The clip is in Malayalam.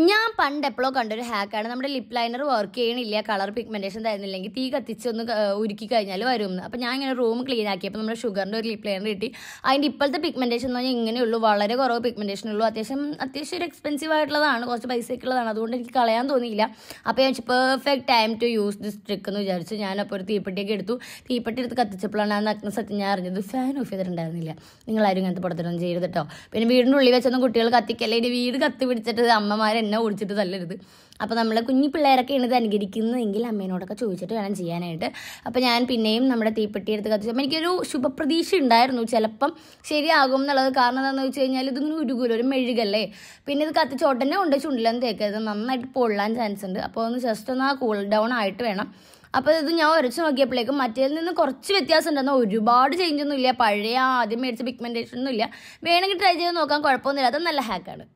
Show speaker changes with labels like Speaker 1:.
Speaker 1: ഞാൻ പണ്ട് എപ്പോഴോ കണ്ടൊരു ഹാക്കാണ് നമ്മുടെ ലിപ് ലൈനർ വർക്ക് ചെയ്യണില്ല കളർ പിഗ്മെന്റേഷൻ തരുന്നില്ലെങ്കിൽ തീ കത്തിച്ചൊന്ന് ക- ഉരുക്കി കഴിഞ്ഞാൽ വരും എന്ന് അപ്പോൾ ഞാൻ ഇങ്ങനെ റൂം ക്ലീൻ ആക്കിയപ്പോൾ നമ്മുടെ ഷുഗറിൻ്റെ ഒരു ലിപ് ലൈനർ കിട്ടി അതിൻ്റെ ഇപ്പോഴത്തെ പിഗ്മെന്റേഷൻ എന്ന് പറഞ്ഞാൽ ഇങ്ങനെയുള്ളൂ വളരെ കുറവ് പിഗ്മെന്റേഷൻ ഉള്ളൂ അത്യാവശ്യം അത്യാവശ്യം ഒരു എക്സ്പെൻസീവ് ആയിട്ടുള്ളതാണ് കുറച്ച് പൈസയൊക്കെ ഉള്ളതാണ് അതുകൊണ്ട് എനിക്ക് കളയാൻ തോന്നിയില്ല അപ്പോൾ ഞാൻ perfect time to use this trick എന്ന് വിചാരിച്ചു ഞാനപ്പോൾ ഒരു തീപ്പെട്ടിയൊക്കെ എടുത്തു തീപ്പെട്ടി എടുത്ത് കത്തിച്ചപ്പോഴാണ് ആ നഗ്ന സത്യം ഞാൻ അറിഞ്ഞത് ഫാൻ ഓഫ് ചെയ്തിട്ടുണ്ടായിരുന്നില്ല നിങ്ങളാരും ഇങ്ങനത്തെ പുറത്തൊന്നും ചെയ്യരുത് കേട്ടോ പിന്നെ വീടിൻ്റെ ഉള്ളിൽ വെച്ചൊന്നും കുട്ടികൾ കത്തിക്കല്ലേ ഇനി വീട് കത്തി പിടിച്ചിട്ട് അമ്മമാർ എന്നെ ഓടിച്ചിട്ട് തല്ലരുത് അപ്പോൾ നമ്മൾ കുഞ്ഞു പിള്ളേരൊക്കെയാണ് ഇത് അനുകരിക്കുന്നതെങ്കിൽ അമ്മേനോടൊക്കെ ചോദിച്ചിട്ട് വേണം ചെയ്യാനായിട്ട് അപ്പോൾ ഞാൻ പിന്നെയും നമ്മുടെ തീപ്പെട്ടി എടുത്ത് കത്തിച്ചപ്പോൾ എനിക്കൊരു ശുഭപ്രതീക്ഷ ഉണ്ടായിരുന്നു ചിലപ്പം ശരിയാകും എന്നുള്ളത് കാരണം എന്താണെന്ന് വെച്ച് കഴിഞ്ഞാൽ ഇതിങ്ങനെ ഉരുകൂല ഒരു മെഴുകല്ലേ പിന്നെ ഇത് കത്തിച്ച് ഉടനെ കൊണ്ട് ചുണ്ടിലൊന്നും തേക്കരുത് നന്നായിട്ട് പൊള്ളാൻ ചാൻസ് ഉണ്ട് അപ്പോൾ ഒന്ന് ജസ്റ്റ് ഒന്ന് ആ കൂൾ ഡൗൺ ആയിട്ട് വേണം അപ്പോൾ ഇത് ഞാൻ ഉരച്ച് നോക്കിയപ്പോഴേക്കും മറ്റേതിൽ നിന്ന് കുറച്ച് വ്യത്യാസം ഉണ്ടെന്ന് ഒരുപാട് ചേഞ്ച് ഒന്നും ഇല്ല പഴയ ആദ്യം മേടിച്ച പിഗ്മെൻറ്റേഷൻ ഒന്നും ഇല്ല വേണമെങ്കിൽ ട്രൈ ചെയ്ത് നോക്കാൻ കുഴപ്പമൊന്നുമില്ല അത് നല്ല ഹാക്കാണ്